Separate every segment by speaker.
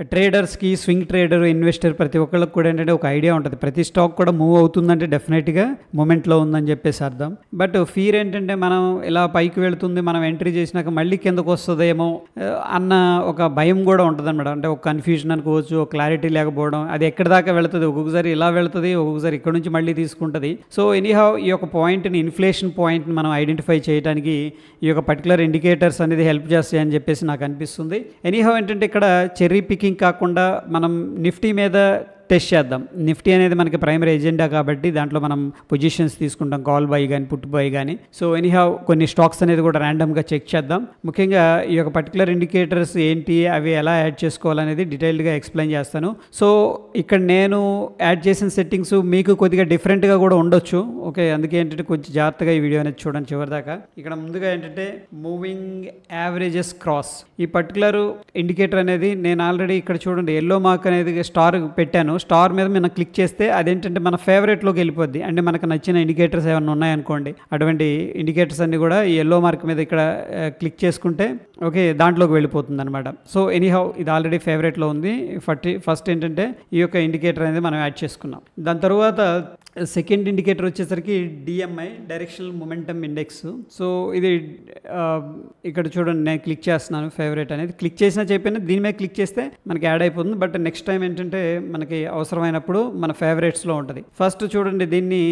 Speaker 1: ట్రేడర్స్కి swing trader investor ప్రతి ఒక్కళ్ళకి కూడా ఏంటంటే ఒక ఐడియా ఉంటుంది ప్రతి స్టాక్ కూడా మూవ్ అవుతుందంటే డెఫినెట్గా మూమెంట్లో ఉందని చెప్పేసి అర్థం బట్ ఫీర్ ఏంటంటే మనం ఇలా పైకి వెళుతుంది మనం ఎంట్రీ చేసినాక మళ్ళీ కిందకు వస్తుందేమో ఆ, అన్న ఒక భయం కూడా ఉంటుంది అనమాట అంటే ఒక కన్ఫ్యూజన్ అనుకోవచ్చు ఒక క్లారిటీ లేకపోవడం అది ఎక్కడి దాకా వెళుతుంది ఒక్కొక్కసారి ఇలా వెళుతుంది ఒక్కొక్కసారి ఇక్కడ నుంచి మళ్ళీ తీసుకుంటుంది సో ఎనీహౌ ఈ యొక్క పాయింట్ని ఇన్ఫ్లేషన్ పాయింట్ని మనం ఐడెంటిఫై చేయడానికి ఈ యొక్క పర్టికులర్ ఇండికేటర్స్ అనేది హెల్ప్ చేస్తాయని చెప్పేసి నాకు అనిపిస్తుంది ఎనీహౌ ఏంటంటే ఇక్కడ చెర్రీ పికింగ్ కాకుండా మనం నిఫ్టీ మీద టెస్ట్ చేద్దాం నిఫ్టీ అనేది మనకి ప్రైమరీ ఎజెండా కాబట్టి దాంట్లో మనం పొజిషన్స్ తీసుకుంటాం కాల్ బై కానీ పుట్ బై కానీ సో ఎనీహౌ కొన్ని స్టాక్స్ అనేది కూడా ర్యాండమ్గా చెక్ చేద్దాం ముఖ్యంగా ఈ యొక్క పర్టికులర్ ఇండికేటర్స్ ఏంటి అవి ఎలా యాడ్ చేసుకోవాలనేది డీటెయిల్డ్గా ఎక్స్ప్లెయిన్ చేస్తాను సో ఇక్కడ నేను యాడ్ చేసిన సెట్టింగ్స్ మీకు కొద్దిగా డిఫరెంట్గా కూడా ఉండొచ్చు ఓకే అందుకే ఏంటంటే కొంచెం జాగ్రత్తగా ఈ వీడియో అనేది చూడండి చివరిదాకా ఇక్కడ ముందుగా ఏంటంటే మూవింగ్ యావరేజెస్ క్రాస్ ఈ పర్టికులర్ ఇండికేటర్ అనేది నేను ఆల్రెడీ ఇక్కడ చూడండి ఎల్లో మార్క్ అనేది స్టార్ పెట్టాను స్టార్ మీద మనం క్లిక్ చేస్తే అదేంటంటే మన ఫేవరెట్లోకి వెళ్ళిపోద్ది అంటే మనకు నచ్చిన ఇండికేటర్స్ ఏమైనా ఉన్నాయనుకోండి అటువంటి ఇండికేటర్స్ అన్ని కూడా ఈ ఎల్లో మార్క్ మీద ఇక్కడ క్లిక్ చేసుకుంటే ఓకే దాంట్లోకి వెళ్ళిపోతుంది అనమాట సో ఎనీహౌ ఇది ఆల్రెడీ ఫేవరెట్లో ఉంది ఫస్ట్ ఫస్ట్ ఏంటంటే ఈ యొక్క ఇండికేటర్ అనేది మనం యాడ్ చేసుకున్నాం దాని తర్వాత సెకండ్ ఇండికేటర్ వచ్చేసరికి DMI directional momentum index so ఇది ఆ, ఇక్కడ చూడండి నేను క్లిక్ చేస్తున్నాను ఫేవరెట్ అనేది క్లిక్ చేసినా చెప్పినా దీని మీద క్లిక్ చేస్తే మనకి యాడ్ అయిపోతుంది బట్ నెక్స్ట్ టైం ఏంటంటే మనకి అవసరమైనప్పుడు మన ఫేవరెట్స్లో ఉంటుంది ఫస్ట్ చూడండి దీన్ని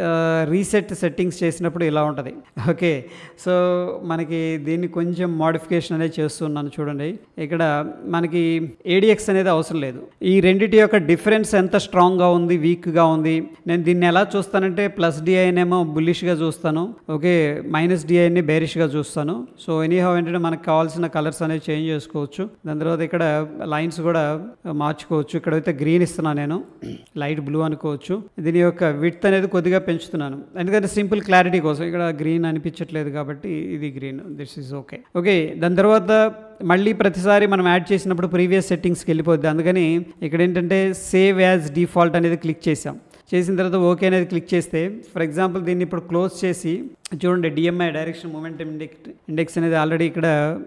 Speaker 1: రీసెట్ సెట్టింగ్స్ చేసినప్పుడు ఇలా ఉంటుంది ఓకే సో మనకి దీన్ని కొంచెం మోడిఫికేషన్ అనేది చేస్తున్నాను చూడండి ఇక్కడ మనకి ఏడిఎక్స్ అనేది అవసరం లేదు ఈ రెండిటి యొక్క డిఫరెన్స్ ఎంత స్ట్రాంగ్గా ఉంది వీక్గా ఉంది నేను దీన్ని ఎలా చూస్తానంటే ప్లస్ డిఐనేమో బుల్లిష్గా చూస్తాను ఓకే మైనస్ డిఐని బేరిష్గా చూస్తాను సో ఎనీహౌ ఏంటంటే మనకు కావాల్సిన కలర్స్ అనేవి చేంజ్ చేసుకోవచ్చు దాని తర్వాత ఇక్కడ లైన్స్ కూడా మార్చుకోవచ్చు ఇక్కడైతే గ్రీన్ ఇస్తున్నాను నేను లైట్ బ్లూ అనుకోవచ్చు దీని యొక్క విడ్త్ అనేది కొద్దిగా పెంచుతున్నాను ఎందుకంటే సింపుల్ క్లారిటీ కోసం ఇక్కడ గ్రీన్ అనిపించట్లేదు కాబట్టి ఇది green this is okay okay దాని తర్వాత మళ్ళీ ప్రతిసారి మనం యాడ్ చేసినప్పుడు ప్రీవియస్ సెట్టింగ్స్కి వెళ్ళిపోద్ది అందుకని ఇక్కడ ఏంటంటే సేవ్ యాజ్ డిఫాల్ట్ అనేది క్లిక్ చేసాం చేసిన తర్వాత ఓకే అనేది క్లిక్ చేస్తే ఫర్ ఎగ్జాంపుల్ దీన్ని ఇప్పుడు క్లోజ్ చేసి చూడండి DMI direction moment index index అనేది ఆల్రెడీ ఇక్కడ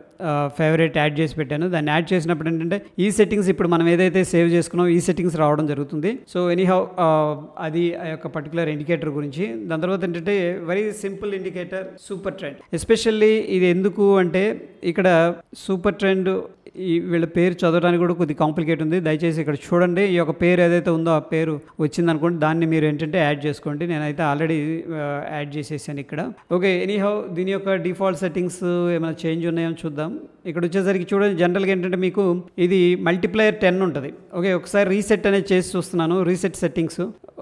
Speaker 1: ఫేవరెట్ యాడ్ చేసి పెట్టాను దాన్ని యాడ్ చేసినప్పుడు ఏంటంటే ఈ సెట్టింగ్స్ ఇప్పుడు మనం ఏదైతే సేవ్ చేసుకున్నామో ఈ సెట్టింగ్స్ రావడం జరుగుతుంది సో ఎనీహౌ అది ఆ యొక్క పర్టికులర్ ఇండికేటర్ గురించి దాని తర్వాత ఏంటంటే very simple indicator super trend especially ఇది ఎందుకు అంటే ఇక్కడ సూపర్ ట్రెండ్ ఈ వీళ్ళ పేరు చదవడానికి కూడా కొద్ది కాంప్లికేట్ ఉంది దయచేసి ఇక్కడ చూడండి ఈ యొక్క పేరు ఏదైతే ఉందో ఆ పేరు వచ్చింది అనుకోండి దాన్ని మీరు ఏంటంటే యాడ్ చేసుకోండి నేనైతే ఆల్రెడీ యాడ్ చేసేసాను ఇక్కడ ఓకే ఎనీహౌ దీని యొక్క డిఫాల్ట్ సెట్టింగ్స్ ఏమైనా చేంజ్ ఉన్నాయో చూద్దాం ఇక్కడ వచ్చేసరికి చూడండి జనరల్గా ఏంటంటే మీకు ఇది మల్టిప్లయర్ టెన్ ఉంటుంది ఓకే ఒకసారి రీసెట్ అనేది చేసి చూస్తున్నాను reset settings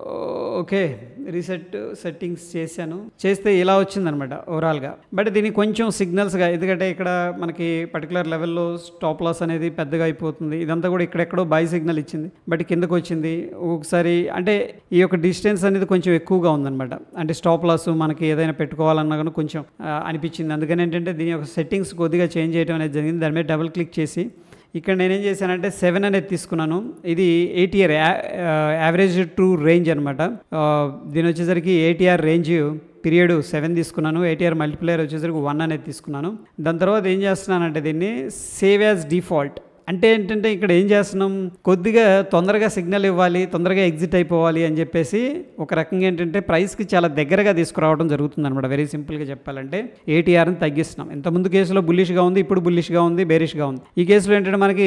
Speaker 1: okay reset settings చేశాను చేస్తే ఇలా వచ్చిందనమాట ఓవరాల్గా బట్ దీనికి కొంచెం సిగ్నల్స్గా ఎందుకంటే ఇక్కడ మనకి పర్టికులర్ లెవెల్లో స్టాప్ లాస్ అనేది పెద్దగా అయిపోతుంది ఇదంతా కూడా ఇక్కడెక్కడో బై సిగ్నల్ ఇచ్చింది బట్ కిందకు వచ్చింది ఒకసారి అంటే ఈ యొక్క డిస్టెన్స్ అనేది కొంచెం ఎక్కువగా ఉందన్నమాట అంటే స్టాప్ లాస్ మనకి ఏదైనా పెట్టుకోవాలన్నా కానీ కొంచెం ఆ, అనిపించింది అందుకని ఏంటంటే దీని యొక్క సెట్టింగ్స్ కొద్దిగా చేంజ్ చేయడం అనేది జరిగింది దాని మీద డబుల్ క్లిక్ చేసి ఇక్కడ నేనేం చేశానంటే సెవెన్ అనేది తీసుకున్నాను ఇది ఏటీఆర్ యావరేజ్ టు రేంజ్ అనమాట దీని వచ్చేసరికి ఏటీఆర్ రేంజ్ పీరియడ్ సెవెన్ తీసుకున్నాను ఏటీఆర్ మల్టిప్లేయర్ వచ్చేసరికి వన్ అనేది తీసుకున్నాను దాని తర్వాత ఏం చేస్తున్నానంటే దీన్ని సేవ్ యాజ్ డిఫాల్ట్ అంటే ఏంటంటే ఇక్కడ ఏం చేస్తున్నాం కొద్దిగా తొందరగా సిగ్నల్ ఇవ్వాలి తొందరగా ఎగ్జిట్ అయిపోవాలి అని చెప్పేసి ఒక రకంగా ఏంటంటే ప్రైస్కి చాలా దగ్గరగా తీసుకురావడం జరుగుతుంది అనమాట వెరీ సింపుల్గా చెప్పాలంటే ఏటీఆర్ని తగ్గిస్తున్నాం ఇంత ముందు కేసులో బుల్లిష్గా ఉంది ఇప్పుడు బుల్లిష్గా ఉంది బేరిష్గా ఉంది ఈ కేసులో ఏంటంటే మనకి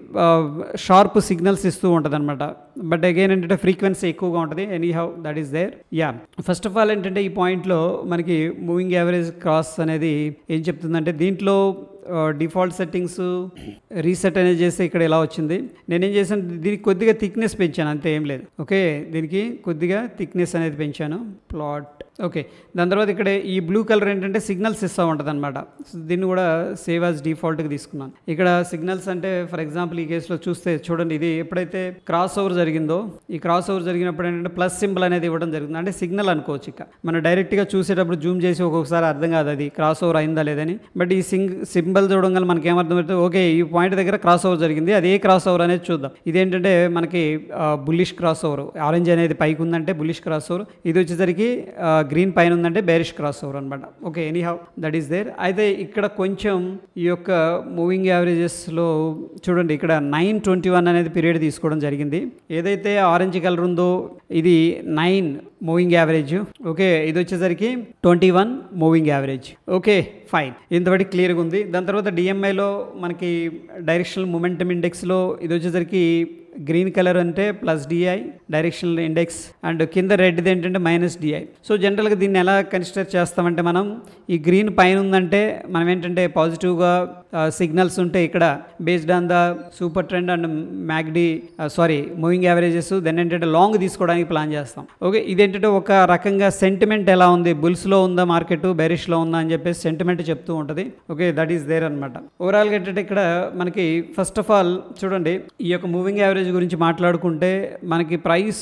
Speaker 1: షార్ప్ సిగ్నల్స్ ఇస్తూ ఉంటుంది అనమాట బట్ అగైన్ ఏంటంటే ఫ్రీక్వెన్సీ ఎక్కువగా ఉంటుంది anyhow that is there yeah first of all ఏంటంటే ఈ పాయింట్లో మనకి మూవింగ్ యావరేజ్ క్రాస్ అనేది ఏం చెప్తుందంటే దీంట్లో డిఫాల్ట్ సెట్టింగ్స్ రీసెట్ అనేది చేస్తే ఇక్కడ ఇలా వచ్చింది నేనేం చేశాను దీనికి కొద్దిగా థిక్నెస్ పెంచాను అంతే ఏం లేదు ఓకే దీనికి కొద్దిగా థిక్నెస్ అనేది పెంచాను ప్లాట్ ఓకే దాని తర్వాత ఇక్కడ ఈ బ్లూ కలర్ ఏంటంటే సిగ్నల్స్ ఇస్తూ ఉంటుంది అనమాట దీన్ని కూడా సేవ్ యాజ్ డిఫాల్ట్గా తీసుకున్నాను ఇక్కడ సిగ్నల్స్ అంటే ఫర్ ఎగ్జాంపుల్ ఈ కేసులో చూస్తే చూడండి ఇది ఎప్పుడైతే క్రాస్ ఓవర్ జరిగిందో ఈ క్రాస్ ఓవర్ జరిగినప్పుడు ఏంటంటే ప్లస్ సింబల్ అనేది ఇవ్వడం జరుగుతుంది అంటే సిగ్నల్ అనుకోవచ్చు ఇక మనం డైరెక్ట్గా చూసేటప్పుడు జూమ్ చేసి ఒక్కొక్కసారి అర్థం కాదు అది క్రాస్ ఓవర్ అయిందా లేదని బట్ ఈ సింగ్ సింబల్ చూడడం వల్ల మనకి ఏమర్థం అవుతుంది ఓకే ఈ పాయింట్ దగ్గర క్రాస్ ఓవర్ జరిగింది అది ఏ క్రాస్ ఓవర్ అనేది చూద్దాం ఇదేంటంటే మనకి బుల్లిష్ క్రాస్ ఓవర్ ఆరెంజ్ అనేది పైకి ఉందంటే బుల్లిష్ క్రాస్ ఓవర్ ఇది వచ్చేసరికి గ్రీన్ పైన ఉందంటే బేరిష్ క్రాస్ ఓవర్ అనమాట okay anyhow that is there అయితే ఇక్కడ కొంచెం ఈ యొక్క మూవింగ్ యావరేజెస్లో చూడండి ఇక్కడ నైన్ ట్వంటీ వన్ అనేది పీరియడ్ తీసుకోవడం జరిగింది ఏదైతే ఆరెంజ్ కలర్ ఉందో ఇది నైన్ మూవింగ్ యావరేజ్ ఓకే ఇది వచ్చేసరికి twenty one moving average okay fine ఇంతవరకు క్లియర్గా ఉంది దాని తర్వాత డిఎంఐలో మనకి డైరెక్షనల్ మూమెంటమ్ ఇండెక్స్లో ఇది వచ్చేసరికి గ్రీన్ కలర్ అంటే plus DI directional index and కింద రెడ్ది ఏంటంటే మైనస్ డిఐ సో జనరల్గా దీన్ని ఎలా కన్సిడర్ చేస్తామంటే మనం ఈ గ్రీన్ పైన ఉందంటే మనం ఏంటంటే పాజిటివ్గా సిగ్నల్స్ ఉంటే ఇక్కడ based on the super trend and మ్యాగ్డి సారీ మూవింగ్ యావరేజెస్ దెన్ ఏంటంటే లాంగ్ తీసుకోవడానికి ప్లాన్ చేస్తాం ఓకే ఇదేంటంటే ఒక రకంగా సెంటిమెంట్ ఎలా ఉంది బుల్స్లో ఉందా మార్కెట్ బెరిష్లో ఉందా అని చెప్పేసి సెంటిమెంట్ చెప్తూ ఉంటుంది ఓకే దట్ ఈస్ దేర్ అనమాట ఓవరాల్గా ఏంటంటే ఇక్కడ మనకి ఫస్ట్ ఆఫ్ ఆల్ చూడండి ఈ యొక్క మూవింగ్ యావరేజ్ గురించి మాట్లాడుకుంటే మనకి ప్రైస్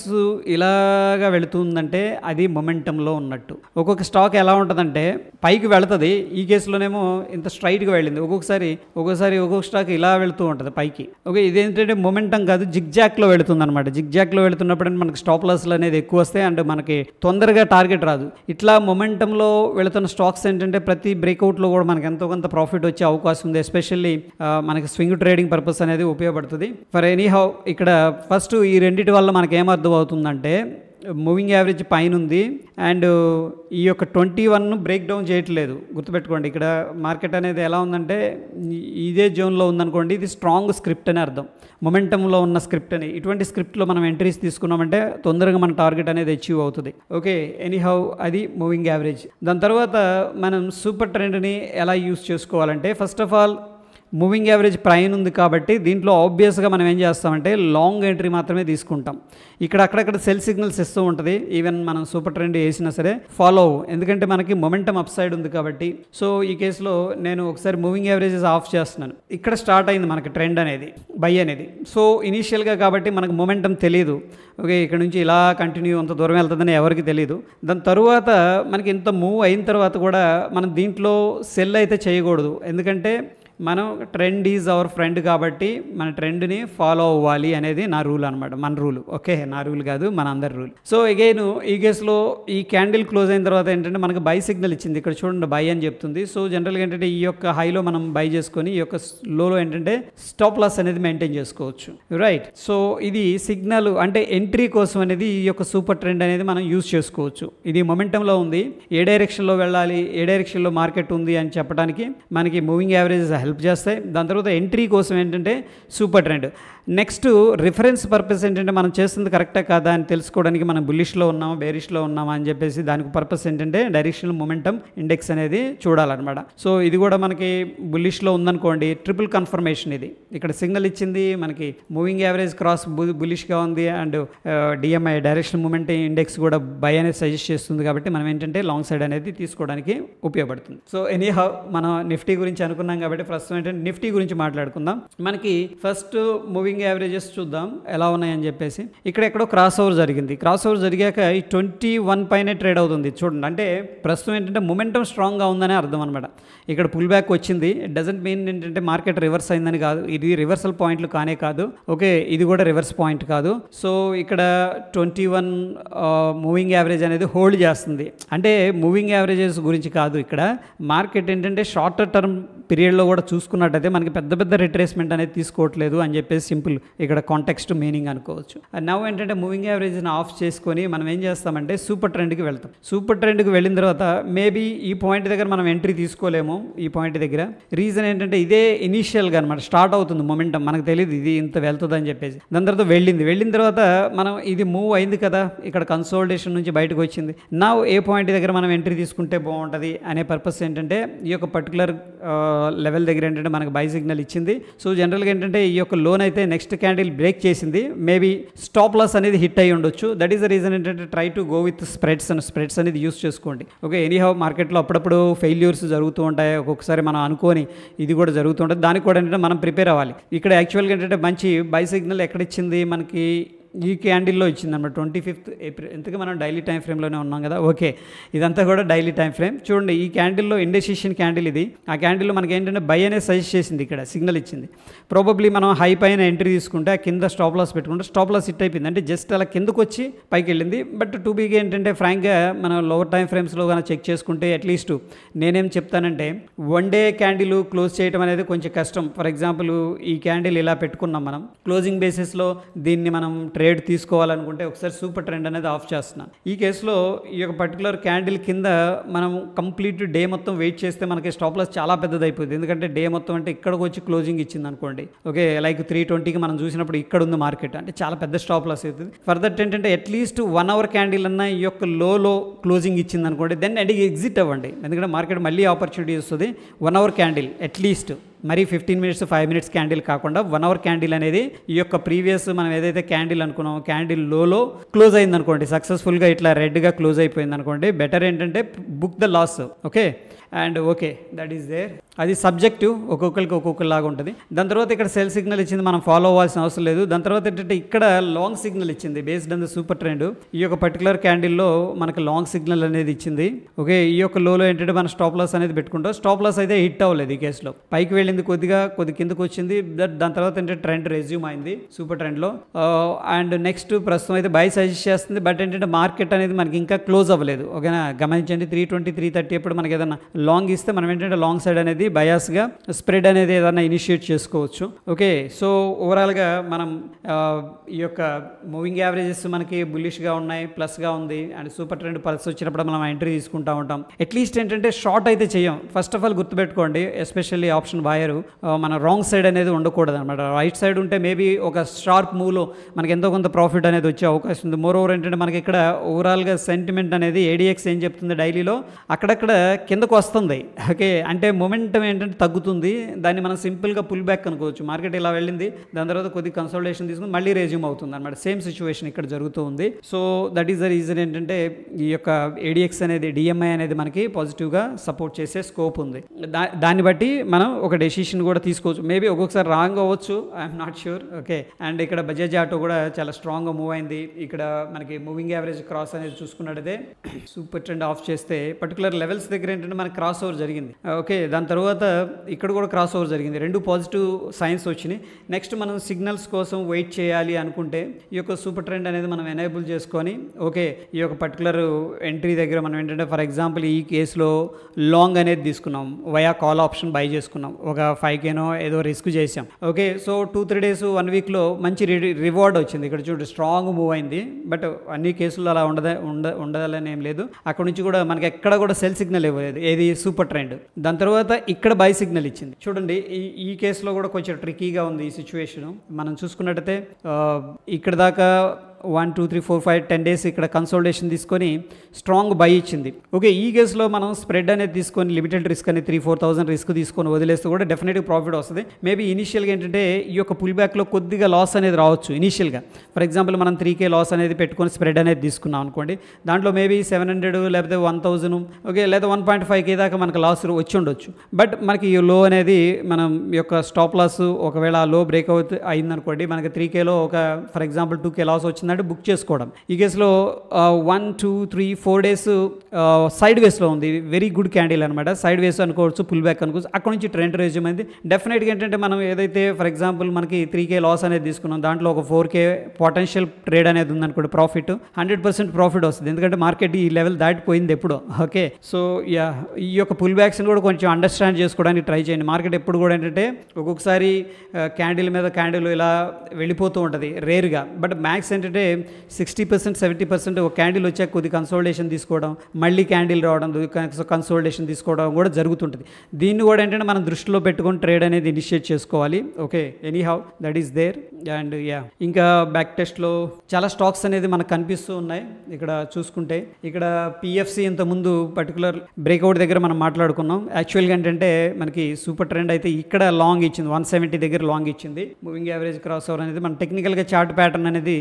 Speaker 1: ఇలాగా వెళుతుందంటే అది మొమెంటంలో ఉన్నట్టు ఒక్కొక్క స్టాక్ ఎలా ఉంటుందంటే పైకి వెళుతుంది ఈ కేసులోనేమో ఇంత స్ట్రైట్గా వెళ్ళింది ఒక్కొక్కసారి ఒక్కొక్కసారి ఒక్కొక్క స్టాక్ ఇలా వెళుతూ ఉంటుంది పైకి ఓకే ఇదేంటంటే మొమెంటం కాదు జిగ్జాక్లో వెళుతుంది అనమాట జిగ్జాక్లో వెళుతున్నప్పుడు మనకి స్టాప్ లాస్లు అనేది ఎక్కువ వస్తాయి అండ్ మనకి తొందరగా టార్గెట్ రాదు ఇట్లా మొమెంటంలో వెళుతున్న స్టాక్స్ ఏంటంటే ప్రతి బ్రేక్అవుట్లో కూడా మనకి ఎంతో కొంత ప్రాఫిట్ వచ్చే అవకాశం ఉంది ఎస్పెషల్లీ మనకి స్వింగ్ ట్రేడింగ్ పర్పస్ అనేది ఉపయోగపడుతుంది ఫర్ ఎనీ హౌ ఇక్కడ ఫస్ట్ ఈ రెండింటి వల్ల మనకి ఏమర్థం అవుతుందంటే మూవింగ్ యావరేజ్ పైన ఉంది అండ్ ఈ యొక్క ట్వంటీ వన్ బ్రేక్ డౌన్ చేయట్లేదు గుర్తుపెట్టుకోండి ఇక్కడ మార్కెట్ అనేది ఎలా ఉందంటే ఈ- ఇదే జోన్లో ఉందనుకోండి ఇది స్ట్రాంగ్ స్క్రిప్ట్ అని అర్థం మొమెంటంలో ఉన్న స్క్రిప్ట్ అని ఇటువంటి స్క్రిప్ట్లో మనం ఎంట్రీస్ తీసుకున్నామంటే తొందరగా మన టార్గెట్ అనేది అచీవ్ అవుతుంది ఓకే ఎనీ హౌ అది మూవింగ్ యావరేజ్ దాని తర్వాత మనం సూపర్ ట్రెండ్ని ఎలా యూస్ చేసుకోవాలంటే first of all moving average ప్రైన్ ఉంది కాబట్టి దీంట్లో ఆబ్వియస్గా మనం ఏం చేస్తామంటే లాంగ్ ఎంట్రీ మాత్రమే తీసుకుంటాం ఇక్కడ అక్కడక్కడ సెల్ సిగ్నల్స్ ఇస్తూ ఉంటుంది ఈవెన్ మనం సూపర్ ట్రెండ్ వేసినా సరే ఫాలో అవ్వు ఎందుకంటే మనకి మొమెంటం అప్ సైడ్ ఉంది కాబట్టి సో ఈ కేసులో నేను ఒకసారి మూవింగ్ యావరేజెస్ ఆఫ్ చేస్తున్నాను ఇక్కడ స్టార్ట్ అయింది మనకి ట్రెండ్ అనేది బై అనేది సో ఇనీషియల్గా కాబట్టి మనకు మొమెంటం తెలియదు ఓకే ఇక్కడ నుంచి ఇలా కంటిన్యూ అంత దూరం వెళ్తుందని ఎవరికి తెలియదు దాని తరువాత మనకి ఇంత మూవ్ అయిన తర్వాత కూడా మనం దీంట్లో సెల్ అయితే చేయకూడదు ఎందుకంటే మనం ట్రెండ్ ఈజ్ అవర్ ఫ్రెండ్ కాబట్టి మన ట్రెండ్ని ఫాలో అవ్వాలి అనేది నా రూల్ అనమాట మన రూల్ ఓకే నా రూల్ కాదు మన అందరి రూల్ సో అగైన్ ఈ కేసులో ఈ క్యాండిల్ క్లోజ్ అయిన తర్వాత ఏంటంటే మనకు బై సిగ్నల్ ఇచ్చింది ఇక్కడ చూడండి బై అని చెప్తుంది సో జనరల్గా ఏంటంటే ఈ యొక్క హైలో మనం బై చేసుకొని ఈ యొక్క లోలో ఏంటంటే స్టాప్ లాస్ అనేది మెయింటైన్ చేసుకోవచ్చు రైట్ సో ఇది సిగ్నల్ అంటే ఎంట్రీ కోసం అనేది ఈ యొక్క సూపర్ ట్రెండ్ అనేది మనం యూజ్ చేసుకోవచ్చు ఇది మొమెంటంలో ఉంది ఏ డైరెక్షన్లో వెళ్ళాలి ఏ డైరెక్షన్లో మార్కెట్ ఉంది అని చెప్పడానికి మనకి మూవింగ్ యావరేజెస్ హెల్ప్ చేస్తాయి దాని తర్వాత ఎంట్రీ కోసం ఏంటంటే super trend next reference purpose ఏంటంటే మనం చేస్తుంది కరెక్టా కాదా అని తెలుసుకోవడానికి మనం బుల్లిష్లో ఉన్నామా బేరిష్లో ఉన్నామా అని చెప్పేసి దానికి పర్పస్ ఏంటంటే డైరెక్షనల్ మొమెంటం ఇండెక్స్ అనేది చూడాలన్నమాట సో ఇది కూడా మనకి బుల్లిష్లో ఉందనుకోండి ట్రిపుల్ కన్ఫర్మేషన్ ఇది ఇక్కడ సిగ్నల్ ఇచ్చింది మనకి మూవింగ్ యావరేజ్ క్రాస్ బుల్లిష్గా ఉంది and DMI direction moment index కూడా బై అనేది సజెస్ట్ చేస్తుంది కాబట్టి మనం ఏంటంటే లాంగ్ సైడ్ అనేది తీసుకోవడానికి ఉపయోగపడుతుంది సో ఎనీ హౌ మనం నిఫ్టీ గురించి అనుకున్నాం కాబట్టి ప్రస్తుతం ఏంటంటే నిఫ్టీ గురించి మాట్లాడుకుందాం మనకి ఫస్ట్ మూవింగ్ యావరేజెస్ చూద్దాం ఎలా ఉన్నాయని చెప్పేసి ఇక్కడ ఎక్కడో క్రాస్ ఓవర్ జరిగింది క్రాస్ ఓవర్ జరిగాక ఈ ట్వంటీ వన్ పైనే ట్రేడ్ అవుతుంది చూడండి అంటే ప్రస్తుతం ఏంటంటే మొమెంటం స్ట్రాంగ్గా ఉందనే అర్థం అనమాట ఇక్కడ పుల్ బ్యాక్ వచ్చింది డజంట్ మీన్ ఏంటంటే మార్కెట్ రివర్స్ అయిందని కాదు ఇది రివర్సల్ పాయింట్లు కానే కాదు ఓకే ఇది కూడా రివర్స్ పాయింట్ కాదు సో ఇక్కడ ట్వంటీ వన్ మూవింగ్ యావరేజ్ అనేది హోల్డ్ చేస్తుంది అంటే మూవింగ్ యావరేజెస్ గురించి కాదు ఇక్కడ మార్కెట్ ఏంటంటే షార్టర్ టర్మ్ పీరియడ్లో కూడా చూసుకున్నట్టయితే మనకి పెద్ద పెద్ద రిట్రేస్మెంట్ అనేది తీసుకోవట్లేదు అని చెప్పేసి సింపుల్ ఇక్కడ కాంటెక్స్ట్ మీనింగ్ అనుకోవచ్చు నవ్ ఏంటంటే మూవింగ్ యావరేజ్ని ఆఫ్ చేసుకొని మనం ఏం చేస్తామంటే సూపర్ ట్రెండ్కి వెళ్తాం సూపర్ ట్రెండ్కి వెళ్ళిన తర్వాత మేబీ ఈ పాయింట్ దగ్గర మనం ఎంట్రీ తీసుకోలేము ఈ పాయింట్ దగ్గర రీజన్ ఏంటంటే ఇదే ఇనీషియల్గా అనమాట స్టార్ట్ అవుతుంది మొమెంటం మనకు తెలియదు ఇది ఇంత వెళ్తుంది అని చెప్పేసి దాని తర్వాత వెళ్ళింది వెళ్ళిన తర్వాత మనం ఇది మూవ్ అయింది కదా ఇక్కడ కన్సోల్టేషన్ నుంచి బయటకు వచ్చింది నా ఏ పాయింట్ దగ్గర మనం ఎంట్రీ తీసుకుంటే బాగుంటుంది అనే పర్పస్ ఏంటంటే ఈ యొక్క పర్టికులర్ లెవెల్ దగ్గర ఏంటంటే మనకు బై సిగ్నల్ ఇచ్చింది సో జనరల్గా ఏంటంటే ఈ యొక్క లోన్ అయితే నెక్స్ట్ క్యాండిల్ బ్రేక్ చేసింది మేబీ స్టాప్ లాస్ అనేది హిట్ అయ్యి ఉండొచ్చు దట్ ఈస్ ద రీజన్ ఏంటంటే try to go with spreads and spreads అనేది యూస్ చేసుకోండి ఓకే ఎనీ హౌ మార్కెట్లో అప్పుడప్పుడు ఫెయిల్యూర్స్ జరుగుతూ ఉంటాయి ఒక్కొక్కసారి మనం అనుకోని ఇది కూడా జరుగుతుంటుంది దానికి కూడా ఏంటంటే మనం ప్రిపేర్ అవ్వాలి ఇక్కడ యాక్చువల్గా ఏంటంటే మంచి బై సిగ్నల్ ఎక్కడ ఇచ్చింది మనకి ఈ క్యాండిల్లో ఇచ్చింది అనమాట ట్వంటీ ఫిఫ్త్ ఏప్రిల్ ఎందుకు మనం డైలీ టైం ఫ్రేమ్లోనే ఉన్నాం కదా ఓకే ఇదంతా కూడా డైలీ టైం ఫ్రేమ్ చూడండి ఈ క్యాండిల్లో ఇండెసిషన్ క్యాండిల్ ఇది ఆ క్యాండిల్లో మనకి ఏంటంటే బై అనేది సజెస్ట్ చేసింది ఇక్కడ సిగ్నల్ ఇచ్చింది ప్రాబబ్లీ మనం హై పైన ఎంట్రీ తీసుకుంటే ఆ కింద స్టాప్ లాస్ పెట్టుకుంటే స్టాప్ లాస్ హిట్ అయిపోయింది అంటే జస్ట్ అలా కిందకు వచ్చి పైకి వెళ్ళింది బట్ టూ బీగా ఏంటంటే ఫ్రాంక్గా మనం లోవర్ టైం ఫ్రేమ్స్లో కానీ చెక్ చేసుకుంటే అట్లీస్ట్ నేనేం చెప్తానంటే వన్ డే క్యాండిల్ క్లోజ్ చేయడం అనేది కొంచెం కష్టం ఫర్ ఎగ్జాంపుల్ ఈ క్యాండిల్ ఇలా పెట్టుకున్నాం మనం క్లోజింగ్ బేసిస్లో దీన్ని మనం ట్రేడ్ తీసుకోవాలనుకుంటే ఒకసారి సూపర్ ట్రెండ్ అనేది ఆఫ్ చేస్తున్నాం ఈ కేసులో ఈ యొక్క పర్టికులర్ క్యాండిల్ కింద మనం కంప్లీట్ డే మొత్తం వెయిట్ చేస్తే మనకి స్టాప్ లాస్ చాలా పెద్దది అయిపోతుంది ఎందుకంటే డే మొత్తం అంటే ఇక్కడికి వచ్చి క్లోజింగ్ ఇచ్చింది అనుకోండి ఓకే లైక్ త్రీ ట్వంటీకి మనం చూసినప్పుడు ఇక్కడ ఉంది మార్కెట్ అంటే చాలా పెద్ద స్టాప్ లాస్ అవుతుంది ఫర్దర్ ఏంటంటే అట్లీస్ట్ వన్ అవర్ క్యాండిల్ అన్న ఈ యొక్క లోలో క్లోజింగ్ ఇచ్చింది అనుకోండి దెన్ అండ్ ఎగ్జిట్ అవ్వండి ఎందుకంటే మార్కెట్ మళ్ళీ ఆపర్చునిటీ వస్తుంది వన్ అవర్ క్యాండిల్ అట్లీస్ట్ మరి fifteen minutes five minutes candle కాకుండా వన్ అవర్ క్యాండిల్ అనేది ఈ యొక్క ప్రీవియస్ మనం ఏదైతే క్యాండిల్ అనుకున్నామో క్యాండిల్ లోలో క్లోజ్ అయింది అనుకోండి సక్సెస్ఫుల్గా ఇట్లా రెడ్గా క్లోజ్ అయిపోయింది అనుకోండి బెటర్ ఏంటంటే book the loss okay and okay that is there అది సబ్జెక్టివ్ ఒక్కొక్కరికి ఒక్కొక్కలాగా ఉంటుంది దాని తర్వాత ఇక్కడ సెల్ సిగ్నల్ ఇచ్చింది మనం ఫాలో అవ్వాల్సిన అవసరం లేదు దాని తర్వాత ఏంటంటే ఇక్కడ లాంగ్ సిగ్నల్ ఇచ్చింది based on the super trend ఈ యొక్క పర్టికులర్ క్యాండిల్లో మనకి లాంగ్ సిగ్నల్ అనేది ఇచ్చింది ఓకే ఈ యొక్క లోలో ఏంటంటే మన స్టాప్ లాస్ అనేది పెట్టుకుంటాం స్టాప్ లాస్ అయితే హిట్ అవ్వలేదు ఈ కేసులో పైకి వెళ్ళింది కొద్దిగా కొద్ది కిందకు వచ్చింది దట్ దాని తర్వాత ఏంటంటే ట్రెండ్ రెజ్యూమ్ అయింది సూపర్ ట్రెండ్లో అండ్ నెక్స్ట్ ప్రస్తుతం అయితే బై సజెస్ట్ చేస్తుంది బట్ ఏంటంటే మార్కెట్ అనేది మనకి ఇంకా క్లోజ్ అవ్వలేదు ఓకేనా గమనించండి త్రీ ట్వంటీ త్రీ థర్టీ ఎప్పుడు మనకి ఏదైనా లాంగ్ ఇస్తే మనం ఏంటంటే లాంగ్ సైడ్ అనేది బయాస్గా స్ప్రెడ్ అనేది ఏదైనా ఇనిషియేట్ చేసుకోవచ్చు ఓకే సో ఓవరాల్గా మనం ఆ, ఈ యొక్క మూవింగ్ యావరేజెస్ మనకి బుల్లిష్గా ఉన్నాయి ప్లస్గా ఉంది అండ్ సూపర్ ట్రెండ్ పల్స్ వచ్చినప్పుడు మనం ఎంట్రీ తీసుకుంటా ఉంటాం అట్లీస్ట్ ఏంటంటే షార్ట్ అయితే చేయం ఫస్ట్ ఆఫ్ ఆల్ గుర్తుపెట్టుకోండి ఎస్పెషల్లీ ఆప్షన్ బాయరు మన రాంగ్ సైడ్ అనేది ఉండకూడదు అనమాట రైట్ సైడ్ ఉంటే మేబీ ఒక షార్ప్ మూవ్లో మనకి ఎంతో కొంత ప్రాఫిట్ అనేది వచ్చే అవకాశం ఉంది మోర్ ఓవర్ ఏంటంటే మనకి ఇక్కడ ఓవరాల్గా సెంటిమెంట్ అనేది ఏడిఎక్స్ ఏం చెప్తుంది డైలీలో అక్కడక్కడ కిందకు వస్తుంది ఓకే అంటే మొమెంటం ఏంటంటే తగ్గుతుంది దాన్ని మనం సింపుల్గా పుల్ బ్యాక్ అనుకోవచ్చు మార్కెట్ ఇలా వెళ్ళింది దాని తర్వాత కొద్ది కన్సల్టేషన్ తీసుకుని మళ్ళీ రెజ్యూమ్ అవుతుంది అనమాట సేమ్ సిచ్యువేషన్ ఇక్కడ జరుగుతూ ఉంది so that is the reason ఏంటంటే ఈ యొక్క ఏడిఎక్స్ అనేది డిఎంఐ అనేది మనకి పాజిటివ్గా సపోర్ట్ చేసే స్కోప్ ఉంది దా దాన్ని బట్టి మనం ఒక డెసిషన్ కూడా తీసుకోవచ్చు మేబీ ఒక్కొక్కసారి రాంగ్ అవ్వచ్చు I'm not sure okay and ఇక్కడ బజాజ్ ఆటో కూడా చాలా స్ట్రాంగ్గా మూవ్ అయింది ఇక్కడ మనకి మూవింగ్ యావరేజ్ క్రాస్ అనేది చూసుకున్నట్టయితే సూపర్ ట్రెండ్ ఆఫ్ చేస్తే పర్టికులర్ లెవెల్స్ దగ్గర ఏంటంటే మనకి క్రాస్ ఓవర్ జరిగింది ఓకే దాని తర్వాత ఇక్కడ కూడా క్రాస్ ఓవర్ జరిగింది రెండు పాజిటివ్ సైన్స్ వచ్చినాయి నెక్స్ట్ మనం సిగ్నల్స్ కోసం వెయిట్ చేయాలి అనుకుంటే ఈ యొక్క సూపర్ ట్రెండ్ అనేది మనం ఎనేబుల్ చేసుకొని ఓకే ఈ యొక్క పర్టికులర్ ఎంట్రీ దగ్గర మనం ఏంటంటే ఫర్ ఎగ్జాంపుల్ ఈ కేసులో లాంగ్ అనేది తీసుకున్నాం వయా కాల్ ఆప్షన్ బై చేసుకున్నాం ఒక ఫైవ్ కేనో ఏదో రిస్క్ చేసాం okay so two three days one వీక్లో మంచి రి రివార్డ్ వచ్చింది ఇక్కడ చూడు స్ట్రాంగ్ మూవ్ అయింది బట్ అన్ని కేసుల్లో అలా ఉండద ఉండ ఉండాలని ఏం లేదు అక్కడ నుంచి కూడా మనకి ఎక్కడ కూడా సెల్ సిగ్నల్ ఇవ్వలేదు ఏది సూపర్ ట్రెండ్ దాని తర్వాత ఇక్కడ బై సిగ్నల్ ఇచ్చింది చూడండి ఈ ఈ కేసులో కూడా కొంచెం ట్రికీగా ఉంది ఈ సిచ్యువేషన్ మనం చూసుకున్నట్టయితే ఆ, ఇక్కడ దాకా one two three four five ten days ఇక్కడ కన్సల్టేషన్ తీసుకొని స్ట్రాంగ్ బై ఇచ్చింది ఓకే ఈ కేసులో మనం స్ప్రెడ్ అనేది తీసుకొని లిమిటెడ్ రిస్క్ అనేది త్రీ ఫోర్ థౌసండ్ రిస్క్ తీసుకొని వదిలేస్తే కూడా డెఫినెట్గా ప్రాఫిట్ వస్తుంది మేబీ ఇనిషియల్గా ఏంటంటే ఈ యొక్క పుల్ బ్యాక్లో కొద్దిగా లాస్ అనేది రావచ్చు ఇనిషియల్గా ఫర్ ఎగ్జాంపుల్ మనం త్రీ కే లాస్ అనేది పెట్టుకొని స్ప్రెడ్ అనేది తీసుకున్నాం అనుకోండి దాంట్లో మేబీ సెవెన్ హండ్రెడ్ లేకపోతే వన్ థౌజండ్ ఓకే లేదా వన్ పాయింట్ ఫైవ్ కే దాకా మనకు లాస్ వచ్చి ఉండొచ్చు బట్ మనకి ఈ లో అనేది మనం ఈ యొక్క స్టాప్ లాస్ ఒకవేళ ఆ లో బ్రేక్ అవుతూ అయిందనుకోండి మనకి త్రీ కేలో ఒక for example two K loss వచ్చిందంటే బుక్ చేసుకోవడం ఈ కేసులో one two three four days సైడ్ వేస్లో ఉంది వెరీ గుడ్ క్యాండిల్ అనమాట సైడ్ వేస్ అనుకోవచ్చు పుల్ బ్యాక్ అనుకోవచ్చు అక్కడ నుంచి ట్రెండ్ రెజ్యూమ్ అయింది డెఫినెట్గా ఏంటంటే మనం ఏదైతే ఫర్ ఎగ్జాంపుల్ మనకి త్రీ కే లాస్ అనేది తీసుకున్నాం దాంట్లో ఒక ఫోర్ కే పొటెన్షియల్ ట్రేడ్ అనేది ఉందనుకోండి ప్రాఫిట్ హండ్రెడ్ పర్సెంట్ ప్రాఫిట్ వస్తుంది ఎందుకంటే మార్కెట్ ఈ లెవెల్ దాటిపోయింది ఎప్పుడో ఓకే సో యా ఈ యొక్క పుల్ బ్యాక్స్ని కూడా కొంచెం అండర్స్టాండ్ చేసుకోవడానికి ట్రై చేయండి మార్కెట్ ఎప్పుడు కూడా ఏంటంటే ఒక్కొక్కసారి క్యాండిల్ మీద క్యాండిల్ ఇలా వెళ్ళిపోతూ ఉంటుంది రేర్గా బట్ మ్యాక్స్ ఏంటంటే సిక్స్టీ పర్సెంట్ సెవెంటీ పర్సెంట్ ఒక క్యాండిల్ వచ్చాక కొద్ది కన్సోల్టేషన్ తీసుకోవడం మళ్ళీ క్యాండిల్ రావడం కన్సోల్టేషన్ తీసుకోవడం కూడా జరుగుతుంటుంది దీన్ని కూడా ఏంటంటే మనం దృష్టిలో పెట్టుకొని ట్రేడ్ అనేది ఇనిషియేట్ చేసుకోవాలి okay anyhow that is there and yeah ఇంకా బ్యాక్ టెస్ట్లో చాలా స్టాక్స్ అనేది మనకు కనిపిస్తూ ఉన్నాయి ఇక్కడ చూసుకుంటే ఇక్కడ పిఎఫ్సి ఇంతకుముందు పర్టికులర్ బ్రేక్అవుట్ దగ్గర మనం మాట్లాడుకున్నాం యాక్చువల్గా ఏంటంటే మనకి సూపర్ ట్రెండ్ అయితే ఇక్కడ లాంగ్ ఇచ్చింది వన్ సెవెంటీ దగ్గర లాంగ్ ఇచ్చింది మూవింగ్ యావరేజ్ క్రాస్ ఓవర్ అనేది మన టెక్నికల్గా చార్ట్ ప్యాటర్న్ అనేది ఈ విధంగా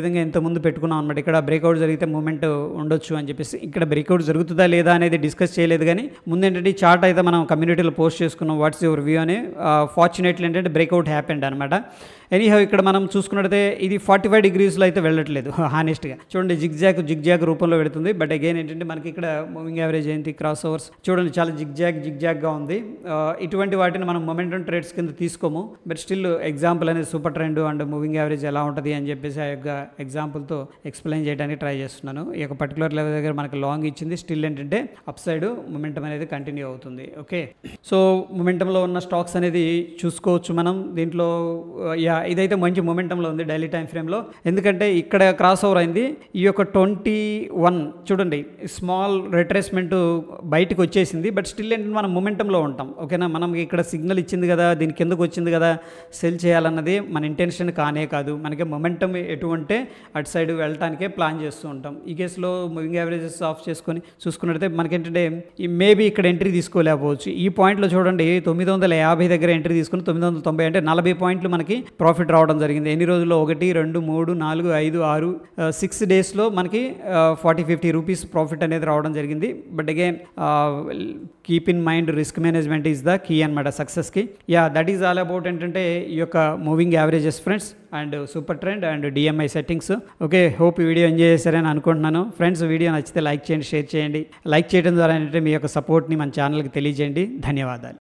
Speaker 1: విధంగా ఇంత ముందు పెట్టుకున్నాం అనమాట ఇక్కడ బ్రేక్అవుట్ జరిగితే మూమెంట్ ఉండొచ్చు అని చెప్పేసి ఇక్కడ బ్రేక్అవుట్ జరుగుతుందా లేదా అనేది డిస్కస్ చేయలేదు కానీ ముందు ఏంటంటే ఈ చార్ట్ అయితే మనం కమ్యూనిటీలో పోస్ట్ చేసుకున్నాం వాట్స్ యువర్ వ్యూ అని ఫార్చునేట్లీ ఏంటంటే బ్రేక్అవుట్ హ్యాపెండ్ అనమాట ఎనీహౌ ఇక్కడ మనం చూసుకున్నట్టయితే ఇది ఫార్టీ ఫైవ్ డిగ్రీస్లో అయితే వెళ్ళట్లేదు హానెస్ట్గా చూడండి జిగ్జాగ్ జిగ్జాగ్ రూపంలో పెడుతుంది బట్ అగైన్ ఏంటంటే మనకి ఇక్కడ మూవింగ్ యావరేజ్ ఏంటి క్రాస్ ఓవర్స్ చూడండి చాలా జిగ్జాగ్ జిగ్జాగ్గా ఉంది ఆ, ఇటువంటి వాటిని మనం మొమెంటం ట్రేడ్స్ కింద తీసుకోము బట్ స్టిల్ ఎగ్జాంపుల్ అనేది super trend and moving average ఎలా ఉంటుంది అని చెప్పేసి ఆ యొక్క ఎగ్జాంపుల్తో ఎక్స్ప్లెయిన్ చేయడానికి ట్రై చేస్తున్నాను ఈ యొక్క పర్టికులర్ లెవెల్ దగ్గర మనకి లాంగ్ ఇచ్చింది స్టిల్ ఏంటంటే అప్ సైడ్ మొమెంటం అనేది కంటిన్యూ అవుతుంది ఓకే సో మొమెంటంలో ఉన్న స్టాక్స్ అనేది చూసుకోవచ్చు మనం దీంట్లో యా ఇదైతే మంచి మొమెంటంలో ఉంది డైలీ టైం ఫ్రేమ్లో ఎందుకంటే ఇక్కడ క్రాస్ ఓవర్ అయింది ఈ యొక్క ట్వంటీ వన్ చూడండి స్మాల్ రిట్రేస్మెంట్ బయటకు వచ్చేసింది బట్ స్టిల్ ఏంటంటే మనం మొమెంటంలో ఉంటాం ఓకేనా మనం ఇక్కడ సిగ్నల్ ఇచ్చింది కదా దీని కిందకు వచ్చింది కదా సెల్ చేయాలన్నది మన ఇంటెన్షన్ కానే కాదు మనకి మొమెంటం ఎటు ఉంటే అటు సైడ్ వెళ్ళటానికే ప్లాన్ చేస్తూ ఉంటాం ఈ కేసులో మూవింగ్ యావరేజెస్ ఆఫ్ చేసుకొని చూసుకున్నట్టయితే మనకేంటంటే ఈ మేబీ ఇక్కడ ఎంట్రీ తీసుకోలేకపోవచ్చు ఈ పాయింట్లో చూడండి తొమ్మిది వందల యాభై దగ్గర ఎంట్రీ తీసుకుని తొమ్మిది వందల తొంభై అంటే నలభై పాయింట్లు మనకి ప్రాఫిట్ రావడం జరిగింది ఎన్ని రోజుల్లో ఒకటి రెండు మూడు నాలుగు ఐదు ఆరు సిక్స్ డేస్లో మనకి ఫార్టీ ఫిఫ్టీ రూపీస్ ప్రాఫిట్ అనేది రావడం జరిగింది but again keep in mind risk management is the key అనమాట సక్సెస్కి yeah that is all about ఏంటంటే ఈ యొక్క moving averages friends and super trend and DMI settings okay hope ఈ వీడియో ఎంజాయ్ చేశారని అనుకుంటున్నాను ఫ్రెండ్స్ వీడియో నచ్చితే లైక్ చేయండి షేర్ చేయండి లైక్ చేయడం ద్వారా ఏంటంటే మీ యొక్క సపోర్ట్ని మన ఛానల్కి తెలియజేయండి ధన్యవాదాలు